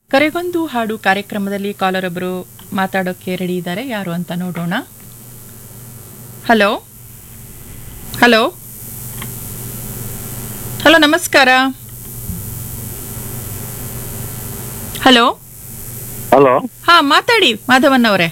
ಕರೆಗೊಂದು ಹಾಡು ಕಾರ್ಯಕ್ರಮದಲ್ಲಿ ಕಾಲರ್ ಒಬ್ಬರು ಮಾತಾಡೋಕ್ಕೆ ರೆಡಿ ಇದ್ದಾರೆ ಯಾರು ಅಂತ ನೋಡೋಣ ಹಲೋ ಹಲೋ ಹಲೋ ನಮಸ್ಕಾರ ಹಲೋ ಹಲೋ ಹಾ ಮಾತಾಡಿ ಮಾಧವನ್ ಅವರೇ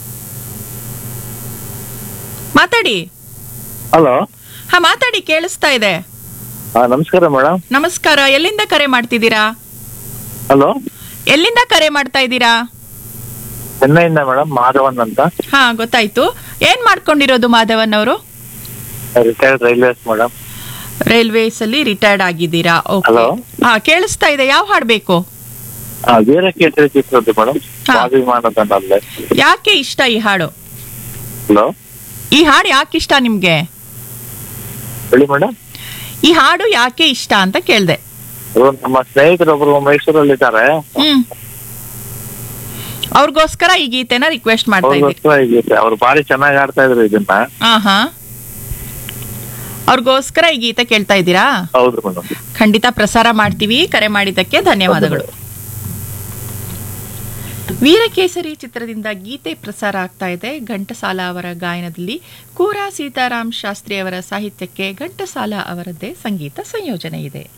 ಮಾತಾಡಿ ಹಲೋ ಹಾ ಮಾತಾಡಿ ಕೇಳಿಸ್ತಾ ಇದೆ ಹಾ ನಮಸ್ಕಾರ ಮೇಡಮ್ ನಮಸ್ಕಾರ ಎಲ್ಲಿಂದ ಕರೆ ಮಾಡ್ತಿದ್ದೀರಾ ಹಲೋ ಎಲ್ಲಿಂದ ಕರೆ ಮಾಡ್ತಾ ಇದ್ದೀರಾ ಚೆನ್ನೈಯಿಂದ ಮೇಡಮ್ ಮಾಧವನ್ ಅಂತ ಹಾ ಗೊತ್ತಾಯ್ತು ಏನ್ ಮಾಡ್ಕೊಂಡಿರೋದು ಮಾಧವನ್ ಅವರು ರಿಟೈರ್ಡ್ ರೈಲ್ವೇಸ್ ಮೇಡಮ್ ರೈಲ್ವೇಸ್ ಅಲ್ಲಿ ರಿಟೈರ್ಡ್ ಆಗಿದ್ದೀರಾ ಓಕೆ Hello. ಹಾ ಕೇಳಿಸ್ತಾ ಇದೆ ಯಾವ ಹಾಡ್ಬೇಕು ವೀರಕೇಸರಿ ಚಿತ್ರದ್ದು ಮೇಡಮ್ ಹಾ. ಸ್ವಾಭಿಮಾನದಲ್ಲೇ ಯಾಕೆ ಇಷ್ಟ ಈ ಹಾಡು ಹಲೋ ಈ ಹಾಡು ಯಾಕೆ ಇಷ್ಟ ನಿಮ್ಗೆ ಹೇಳಿ ಮೇಡಮ್ ಈ ಹಾಡು ಯಾಕೆ ಇಷ್ಟ ಅಂತ ಕೇಳ್ದೆ ಅವರು ನಮ್ಮ ಸ್ನೇಹಿತರೊಬ್ರು ಮೈಸೂರಲ್ಲಿ ಇದ್ದಾರೆ ಹ್ಮ್ ಅವ್ರಿಗೋಸ್ಕರ ಈ ಗೀತೆನ ರಿಕ್ವೆಸ್ಟ್ ಮಾಡ್ತಾ ಇದ್ದೀರಿ ಅವ್ರಿಗೋಸ್ಕರ ಈ ಗೀತೆ ಅವ್ರು ಬಾರಿ ಚೆನ್ನಾಗಿ ಆಡ್ತಾ ಇದ್ರು ಇದನ್ನ ಹಾ ಹಾ ಅವ್ರಿಗೋಸ್ಕರ ಈ ಗೀತೆ ಕೇಳ್ತಾ ಇದ್ದೀರಾ ಹೌದು ಮೇಡಮ್ ಖಂಡಿತ ಪ್ರಸಾರ ಮಾಡ್ತೀವಿ ಕರೆ ಮಾಡಿದ್ದಕ್ಕೆ ಧನ್ಯವಾದಗಳು ವೀರಕೇಸರಿ ಚಿತ್ರದಿಂದ ಗೀತೆ ಪ್ರಸಾರ ಆಗ್ತಾ ಇದೆ ಘಂಟಸಾಲ ಅವರ ಗಾಯನದಲ್ಲಿ ಕೂರಾ ಸೀತಾರಾಮ್ ಶಾಸ್ತ್ರಿ ಅವರ ಸಾಹಿತ್ಯಕ್ಕೆ ಘಂಟಸಾಲ ಅವರದ್ದೇ ಸಂಗೀತ ಸಂಯೋಜನೆ ಇದೆ